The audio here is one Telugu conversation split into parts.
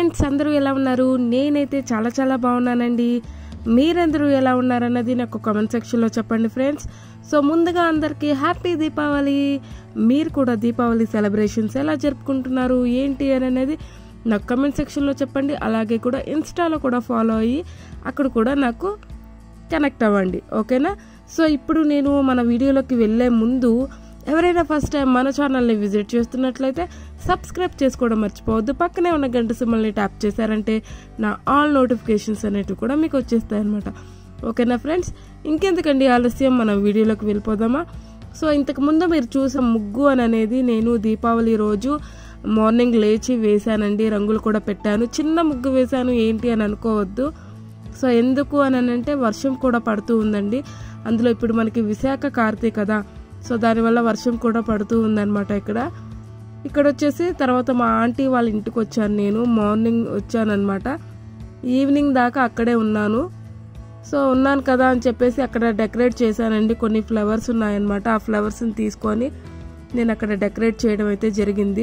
ఫ్రెండ్స్ అందరూ ఎలా ఉన్నారు నేనైతే చాలా చాలా బాగున్నానండి మీరందరూ ఎలా ఉన్నారన్నది నాకు కామెంట్ సెక్షన్లో చెప్పండి ఫ్రెండ్స్ సో ముందుగా అందరికీ హ్యాపీ దీపావళి మీరు కూడా దీపావళి సెలబ్రేషన్స్ ఎలా జరుపుకుంటున్నారు ఏంటి అని అనేది నాకు కమెంట్ సెక్షన్లో చెప్పండి అలాగే కూడా ఇన్స్టాలో కూడా ఫాలో అయ్యి అక్కడ కూడా నాకు కనెక్ట్ అవ్వండి ఓకేనా సో ఇప్పుడు నేను మన వీడియోలోకి వెళ్ళే ముందు ఎవరైనా ఫస్ట్ టైం మన ఛానల్ని విజిట్ చేస్తున్నట్లయితే సబ్స్క్రైబ్ చేసుకోవడం మర్చిపోవద్దు పక్కనే ఉన్న గంట సింబల్ని ట్యాప్ చేశారంటే నా ఆల్ నోటిఫికేషన్స్ అనేటివి కూడా మీకు వచ్చేస్తాయి అనమాట ఓకేనా ఫ్రెండ్స్ ఇంకెందుకండి ఆలస్యం మనం వీడియోలోకి వెళ్ళిపోదామా సో ఇంతకు ముందు మీరు చూసే ముగ్గు అని అనేది నేను దీపావళి రోజు మార్నింగ్ లేచి వేశానండి రంగులు కూడా పెట్టాను చిన్న ముగ్గు వేశాను ఏంటి అని అనుకోవద్దు సో ఎందుకు అని అంటే వర్షం కూడా పడుతూ ఉందండి అందులో ఇప్పుడు మనకి విశాఖ కార్తీక కదా సో దానివల్ల వర్షం కూడా పడుతూ ఉందన్నమాట ఇక్కడ ఇక్కడ వచ్చేసి తర్వాత మా ఆంటీ వాళ్ళ ఇంటికి వచ్చాను నేను మార్నింగ్ వచ్చానమాట ఈవినింగ్ దాకా అక్కడే ఉన్నాను సో ఉన్నాను కదా అని చెప్పేసి అక్కడ డెకరేట్ చేశానండి కొన్ని ఫ్లవర్స్ ఉన్నాయన్నమాట ఆ ఫ్లవర్స్ని తీసుకొని నేను అక్కడ డెకరేట్ చేయడం అయితే జరిగింది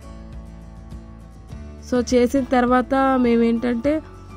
సో చేసిన తర్వాత మేమేంటంటే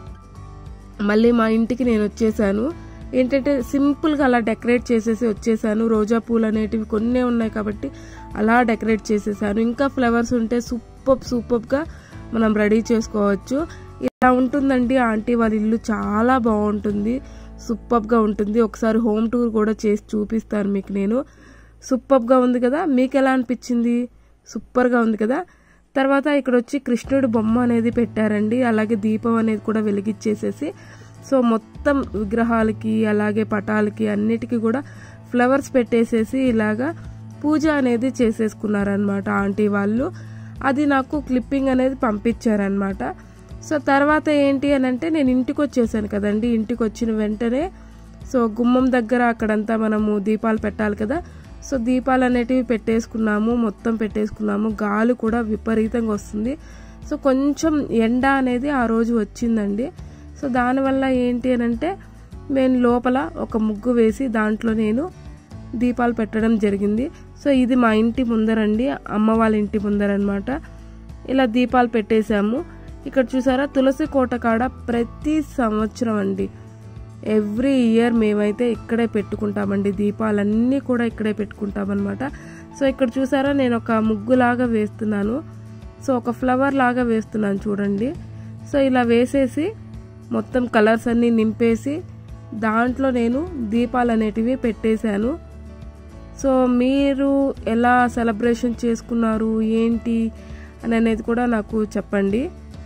మళ్ళీ మా ఇంటికి నేను వచ్చేసాను ఏంటంటే సింపుల్గా అలా డెకరేట్ చేసేసి వచ్చేసాను రోజా పూలు అనేటివి కొన్నే ఉన్నాయి కాబట్టి అలా డెకరేట్ చేసేసాను ఇంకా ఫ్లవర్స్ ఉంటే సూపర్ సూపర్గా మనం రెడీ చేసుకోవచ్చు ఇలా ఉంటుందండి ఆంటీ వాళ్ళ ఇల్లు చాలా బాగుంటుంది సూపర్గా ఉంటుంది ఒకసారి హోమ్ టూర్ కూడా చేసి చూపిస్తాను మీకు నేను సూపర్గా ఉంది కదా మీకు ఎలా అనిపించింది సూపర్గా ఉంది కదా తర్వాత ఇక్కడ వచ్చి కృష్ణుడి బొమ్మ అనేది పెట్టారండి అలాగే దీపం అనేది కూడా వెలిగించేసేసి సో మొత్తం విగ్రహాలకి అలాగే పటాలకి అన్నిటికీ కూడా ఫ్లవర్స్ పెట్టేసేసి ఇలాగా పూజ అనేది చేసేసుకున్నారనమాట ఆంటీ వాళ్ళు అది నాకు క్లిప్పింగ్ అనేది పంపించారనమాట సో తర్వాత ఏంటి అని అంటే నేను ఇంటికి వచ్చేసాను కదండి ఇంటికి వచ్చిన వెంటనే సో గుమ్మం దగ్గర అక్కడంతా మనము దీపాలు పెట్టాలి కదా సో దీపాలు అనేటివి పెట్టేసుకున్నాము మొత్తం పెట్టేసుకున్నాము గాలి కూడా విపరీతంగా వస్తుంది సో కొంచెం ఎండ అనేది ఆ రోజు వచ్చిందండి సో దానివల్ల ఏంటి అని అంటే నేను లోపల ఒక ముగ్గు వేసి దాంట్లో నేను దీపాలు పెట్టడం జరిగింది సో ఇది మా ఇంటి ముందరండి అమ్మ వాళ్ళ ఇంటి ముందరనమాట ఇలా దీపాలు పెట్టేశాము ఇక్కడ చూసారా తులసి కోట కాడ ప్రతి సంవత్సరం అండి ఎవ్రీ ఇయర్ మేమైతే ఇక్కడే పెట్టుకుంటామండి దీపాలన్నీ కూడా ఇక్కడే పెట్టుకుంటామన్నమాట సో ఇక్కడ చూసారా నేను ఒక ముగ్గులాగా వేస్తున్నాను సో ఒక ఫ్లవర్ లాగా వేస్తున్నాను చూడండి సో ఇలా వేసేసి మొత్తం కలర్స్ అన్నీ నింపేసి దాంట్లో నేను దీపాలు అనేటివి పెట్టేశాను సో మీరు ఎలా సెలబ్రేషన్ చేసుకున్నారు ఏంటి అని అనేది కూడా నాకు చెప్పండి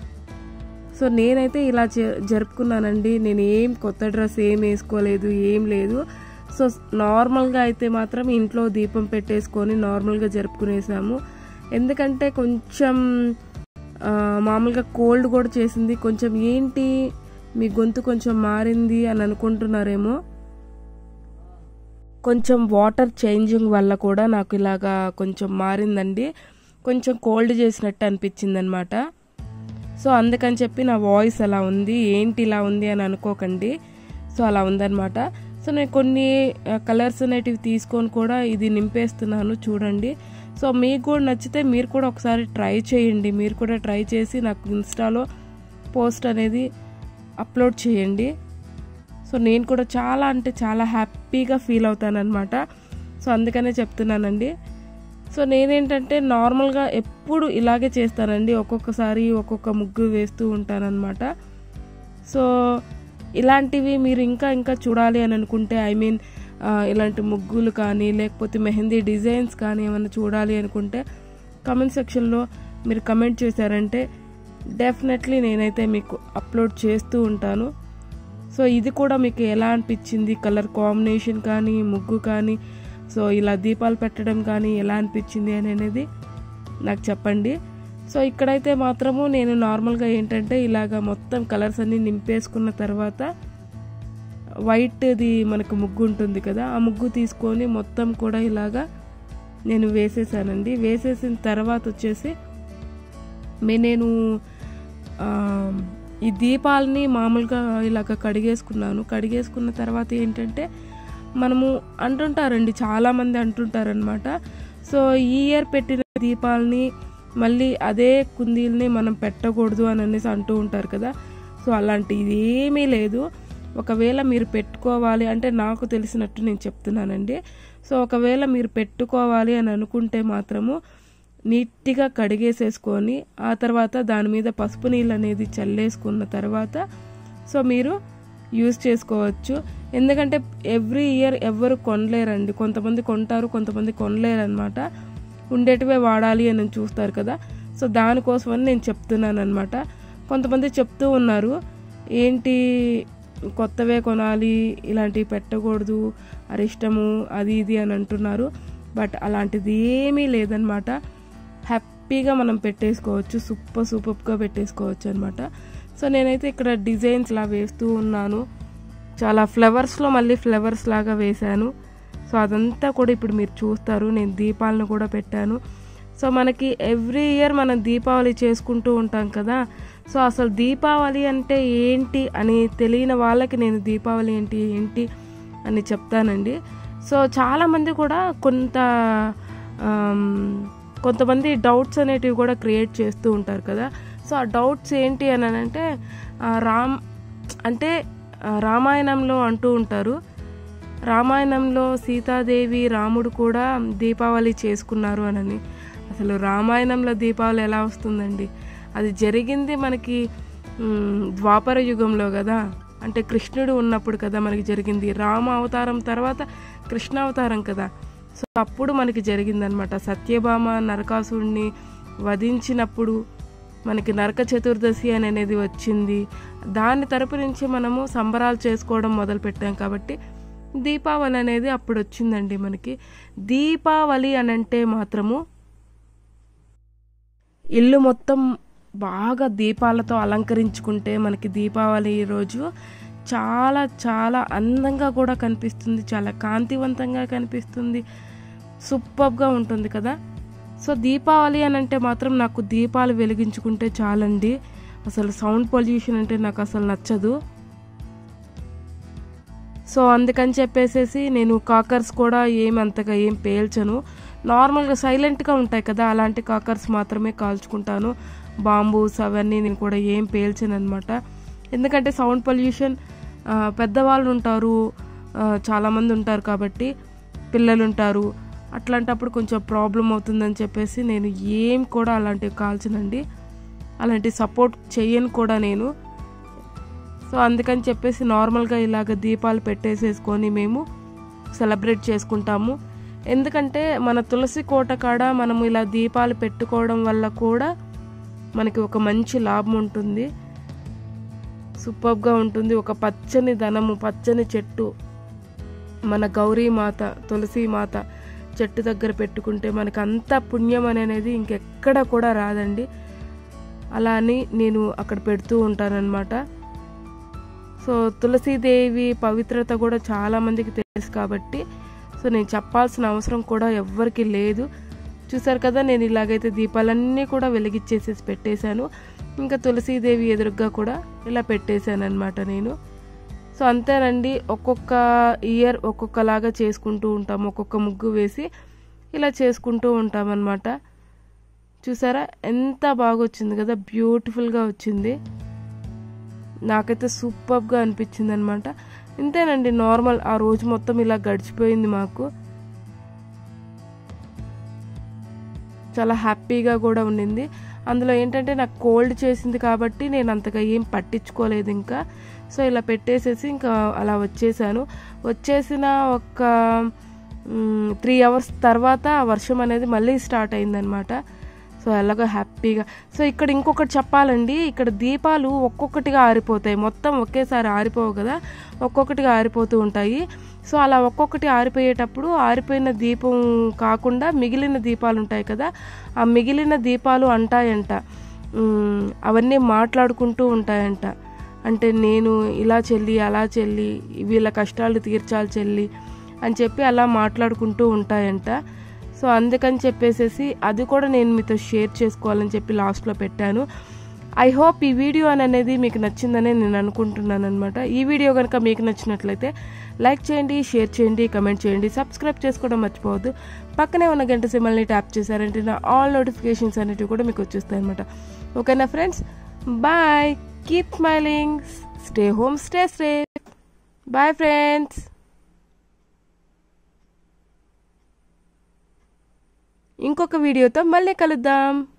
సో నేనైతే ఇలా జరుపుకున్నానండి నేను ఏం కొత్త డ్రెస్ ఏం వేసుకోలేదు ఏం లేదు సో నార్మల్గా అయితే మాత్రం ఇంట్లో దీపం పెట్టేసుకొని నార్మల్గా జరుపుకునేసాము ఎందుకంటే కొంచెం మామూలుగా కోల్డ్ కూడా చేసింది కొంచెం ఏంటి మీ గొంతు కొంచెం మారింది అని అనుకుంటున్నారేమో కొంచెం వాటర్ చేంజింగ్ వల్ల కూడా నాకు ఇలాగా కొంచెం మారిందండి కొంచెం కోల్డ్ చేసినట్టు అనిపించింది అనమాట సో అందుకని చెప్పి నా వాయిస్ అలా ఉంది ఏంటి ఇలా ఉంది అని అనుకోకండి సో అలా ఉందన్నమాట సో నేను కొన్ని కలర్స్ అనేటివి తీసుకొని కూడా ఇది నింపేస్తున్నాను చూడండి సో మీకు కూడా నచ్చితే మీరు కూడా ఒకసారి ట్రై చేయండి మీరు కూడా ట్రై చేసి నాకు ఇన్స్టాలో పోస్ట్ అనేది అప్లోడ్ చేయండి సో నేను కూడా చాలా అంటే చాలా హ్యాపీగా ఫీల్ అవుతానన్నమాట సో అందుకనే చెప్తున్నానండి సో నేనేంటంటే నార్మల్గా ఎప్పుడు ఇలాగే చేస్తానండి ఒక్కొక్కసారి ఒక్కొక్క ముగ్గు వేస్తూ ఉంటానన్నమాట సో ఇలాంటివి మీరు ఇంకా ఇంకా చూడాలి అని అనుకుంటే ఐ మీన్ ఇలాంటి ముగ్గులు కానీ లేకపోతే మెహందీ డిజైన్స్ కానీ ఏమైనా చూడాలి అనుకుంటే కమెంట్ సెక్షన్లో మీరు కమెంట్ చేశారంటే డెఫినెట్లీ నేనైతే మీకు అప్లోడ్ చేస్తూ ఉంటాను సో ఇది కూడా మీకు ఎలా అనిపించింది కలర్ కాంబినేషన్ కానీ ముగ్గు కానీ సో ఇలా దీపాలు పెట్టడం కానీ ఎలా అనిపించింది అని అనేది నాకు చెప్పండి సో ఇక్కడైతే మాత్రము నేను నార్మల్గా ఏంటంటే ఇలాగ మొత్తం కలర్స్ అన్నీ నింపేసుకున్న తర్వాత వైట్ది మనకు ముగ్గు ఉంటుంది కదా ఆ ముగ్గు తీసుకొని మొత్తం కూడా ఇలాగా నేను వేసేసానండి వేసేసిన తర్వాత వచ్చేసి నేను ఈ దీపాలని మామూలుగా ఇలాగ కడిగేసుకున్నాను కడిగేసుకున్న తర్వాత ఏంటంటే మనము అంటుంటారండి చాలామంది అంటుంటారనమాట సో ఈ ఇయర్ పెట్టిన దీపాలని మళ్ళీ అదే కుందీల్ని మనం పెట్టకూడదు అని అనేసి అంటూ ఉంటారు కదా సో అలాంటిది ఏమీ లేదు ఒకవేళ మీరు పెట్టుకోవాలి అంటే నాకు తెలిసినట్టు నేను చెప్తున్నానండి సో ఒకవేళ మీరు పెట్టుకోవాలి అని అనుకుంటే మాత్రము నీట్గా కడిగేసేసుకొని ఆ తర్వాత దాని మీద పసుపు నీళ్ళు అనేది చల్లేసుకున్న తర్వాత సో మీరు యూజ్ చేసుకోవచ్చు ఎందుకంటే ఎవ్రీ ఇయర్ ఎవరు కొనలేరండి కొంతమంది కొంటారు కొంతమంది కొనలేరు అనమాట ఉండేటివే వాడాలి అని చూస్తారు కదా సో దానికోసమని నేను చెప్తున్నాను అనమాట కొంతమంది చెప్తూ ఉన్నారు ఏంటి కొత్తవే కొనాలి ఇలాంటివి పెట్టకూడదు అరిష్టము అది ఇది అని అంటున్నారు బట్ అలాంటిది ఏమీ లేదనమాట హ్యాపీగా మనం పెట్టేసుకోవచ్చు సూపర్ సూపర్గా పెట్టేసుకోవచ్చు అనమాట సో నేనైతే ఇక్కడ డిజైన్స్ ఇలా వేస్తూ ఉన్నాను చాలా ఫ్లవర్స్లో మళ్ళీ ఫ్లవర్స్ లాగా వేశాను సో అదంతా కూడా ఇప్పుడు మీరు చూస్తారు నేను దీపాలను కూడా పెట్టాను సో మనకి ఎవ్రీ ఇయర్ మనం దీపావళి చేసుకుంటూ ఉంటాం కదా సో అసలు దీపావళి అంటే ఏంటి అని తెలియని వాళ్ళకి నేను దీపావళి ఏంటి ఏంటి అని చెప్తానండి సో చాలామంది కూడా కొంత ఆమ్, కొంతమంది డౌట్స్ అనేటివి కూడా క్రియేట్ చేస్తూ ఉంటారు కదా సో ఆ డౌట్స్ ఏంటి అని అంటే ఆ, రామ్ అంటే ఆ, రామాయణంలో అంటూ ఉంటారు రామాయణంలో సీతాదేవి రాముడు కూడా దీపావళి చేసుకున్నారు అనని అసలు రామాయణంలో దీపావళి ఎలా వస్తుందండి అది జరిగింది మనకి మ్, ద్వాపర యుగంలో కదా అంటే కృష్ణుడు ఉన్నప్పుడు కదా మనకి జరిగింది రామ అవతారం తర్వాత కృష్ణ అవతారం కదా సో అప్పుడు మనకి జరిగిందనమాట సత్యభామ నరకాసుడిని వధించినప్పుడు మనకి నరక చతుర్దశి అని అనేది వచ్చింది దాని తరపు నుంచి మనము సంబరాలు చేసుకోవడం మొదలు పెట్టాం కాబట్టి దీపావళి అనేది అప్పుడు వచ్చిందండి మనకి దీపావళి అని అంటే మాత్రము ఇల్లు మొత్తం బాగా దీపాలతో అలంకరించుకుంటే మనకి దీపావళి రోజు చాలా చాలా అందంగా కూడా కనిపిస్తుంది చాలా కాంతివంతంగా కనిపిస్తుంది సూపర్గా ఉంటుంది కదా సో దీపావళి అని అంటే మాత్రం నాకు దీపాలు వెలిగించుకుంటే చాలండి అసలు సౌండ్ పొల్యూషన్ అంటే నాకు అసలు నచ్చదు సో అందుకని చెప్పేసేసి నేను కాకర్స్ కూడా ఏమి అంతగా ఏం పేల్చను నార్మల్గా సైలెంట్గా ఉంటాయి కదా అలాంటి కాకర్స్ మాత్రమే కాల్చుకుంటాను బాంబూస్ అవన్నీ నేను కూడా ఏం పేల్చను అనమాట ఎందుకంటే సౌండ్ పొల్యూషన్ పెద్దవాళ్ళు ఉంటారు ఆ, చాలామంది ఉంటారు కాబట్టి పిల్లలు ఉంటారు అట్లాంటప్పుడు కొంచెం ప్రాబ్లం అవుతుందని చెప్పేసి నేను ఏం కూడా అలాంటివి కాల్చనండి అలాంటి సపోర్ట్ చెయ్యను కూడా నేను సో అందుకని చెప్పేసి నార్మల్గా ఇలాగ దీపాలు పెట్టేసేసుకొని మేము సెలబ్రేట్ చేసుకుంటాము ఎందుకంటే మన తులసి కోట కాడ మనము ఇలా దీపాలు పెట్టుకోవడం వల్ల కూడా మనకి ఒక మంచి లాభం ఉంటుంది సూపర్గా ఉంటుంది ఒక పచ్చని ధనము పచ్చని చెట్టు మన గౌరీ మాత తులసి మాత చెట్టు దగ్గర పెట్టుకుంటే మనకు అంత పుణ్యం అనేది ఇంకెక్కడ కూడా రాదండి అలా అని నేను అక్కడ పెడుతూ ఉంటానన్నమాట సో తులసీదేవి పవిత్రత కూడా చాలా మందికి తెలుసు కాబట్టి సో నేను చెప్పాల్సిన అవసరం కూడా ఎవ్వరికి లేదు చూసారు కదా నేను ఇలాగైతే దీపాలన్నీ కూడా వెలిగిచ్చేసేసి పెట్టేశాను ఇంకా తులసీదేవి ఎదురుగ్గా కూడా ఇలా పెట్టేశాను అనమాట నేను సో అంతేనండి ఒక్కొక్క ఇయర్ ఒక్కొక్కలాగా చేసుకుంటూ ఉంటాం ఒక్కొక్క ముగ్గు వేసి ఇలా చేసుకుంటూ ఉంటాం అనమాట చూసారా ఎంత బాగా వచ్చింది కదా బ్యూటిఫుల్గా వచ్చింది నాకైతే సూపర్గా అనిపించింది అనమాట ఇంతేనండి నార్మల్ ఆ రోజు మొత్తం ఇలా గడిచిపోయింది మాకు చాలా హ్యాపీగా కూడా ఉండింది అందులో ఏంటంటే నాకు కోల్డ్ చేసింది కాబట్టి నేను అంతగా ఏం పట్టించుకోలేదు ఇంకా సో ఇలా పెట్టేసేసి ఇంకా అలా వచ్చేసాను వచ్చేసిన ఒక త్రీ అవర్స్ తర్వాత ఆ వర్షం అనేది మళ్ళీ స్టార్ట్ అయిందనమాట సో ఎలాగో హ్యాపీగా సో ఇక్కడ ఇంకొకటి చెప్పాలండి ఇక్కడ దీపాలు ఒక్కొక్కటిగా ఆరిపోతాయి మొత్తం ఒకేసారి ఆరిపోవు కదా ఒక్కొక్కటిగా ఆరిపోతూ ఉంటాయి సో అలా ఒక్కొక్కటి ఆరిపోయేటప్పుడు ఆరిపోయిన దీపం కాకుండా మిగిలిన దీపాలు ఉంటాయి కదా ఆ మిగిలిన దీపాలు అంటాయంట ఉమ్, అవన్నీ మాట్లాడుకుంటూ ఉంటాయంట అంటే నేను ఇలా చెల్లి అలా చెల్లి వీళ్ళ కష్టాలు తీర్చాలి చెల్లి అని చెప్పి అలా మాట్లాడుకుంటూ ఉంటాయంట సో అందుకని చెప్పేసేసి అది కూడా నేను మీతో షేర్ చేసుకోవాలని చెప్పి లాస్ట్లో పెట్టాను ఐ హోప్ ఈ వీడియో అనేది మీకు నచ్చిందని నేను అనుకుంటున్నాను అనమాట ఈ వీడియో కనుక మీకు నచ్చినట్లయితే లైక్ చేయండి షేర్ చేయండి కమెంట్ చేయండి సబ్స్క్రైబ్ చేసుకోవడం మర్చిపోవద్దు పక్కనే ఉన్న గంట సిమ్మల్ని ట్యాప్ చేశారంటే నా ఆల్ నోటిఫికేషన్స్ అనేటివి కూడా మీకు వచ్చేస్తాయి అనమాట ఓకేనా friends bye keep smiling stay home stay safe bye friends ఇంకొక వీడియోతో మళ్ళీ కలుద్దాం